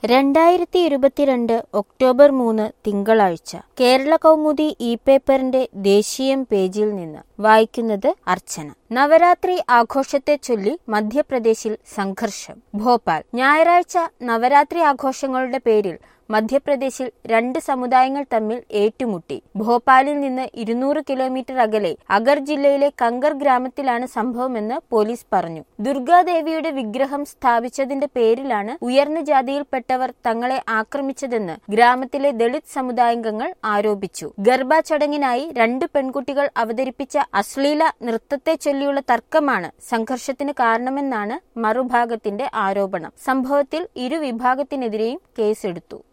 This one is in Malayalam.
രണ്ടായിരത്തി ഇരുപത്തിരണ്ട് ഒക്ടോബർ മൂന്ന് തിങ്കളാഴ്ച കേരള കൗമുദി ഇ പേപ്പറിന്റെ ദേശീയം പേജിൽ നിന്ന് വായിക്കുന്നത് അർച്ചന നവരാത്രി ആഘോഷത്തെ ചൊല്ലി മധ്യപ്രദേശിൽ സംഘർഷം ഭോപ്പാൽ ഞായറാഴ്ച നവരാത്രി ആഘോഷങ്ങളുടെ പേരിൽ മധ്യപ്രദേശിൽ രണ്ട് സമുദായങ്ങൾ തമ്മിൽ ഏറ്റുമുട്ടി ഭോപ്പാലിൽ നിന്ന് ഇരുന്നൂറ് കിലോമീറ്റർ അകലെ അഗർ ജില്ലയിലെ കങ്കർ ഗ്രാമത്തിലാണ് സംഭവമെന്ന് പോലീസ് പറഞ്ഞു ദുർഗാദേവിയുടെ വിഗ്രഹം സ്ഥാപിച്ചതിന്റെ പേരിലാണ് ഉയർന്ന ജാതിയിൽപ്പെട്ടവർ തങ്ങളെ ആക്രമിച്ചതെന്ന് ഗ്രാമത്തിലെ ദളിത് സമുദായാംഗങ്ങൾ ആരോപിച്ചു ഗർഭ ചടങ്ങിനായി രണ്ട് പെൺകുട്ടികൾ അവതരിപ്പിച്ച അശ്ലീല നൃത്തത്തെ ചൊല്ലിയുള്ള തർക്കമാണ് സംഘർഷത്തിന് കാരണമെന്നാണ് മറുഭാഗത്തിന്റെ ആരോപണം സംഭവത്തിൽ ഇരു വിഭാഗത്തിനെതിരെയും കേസെടുത്തു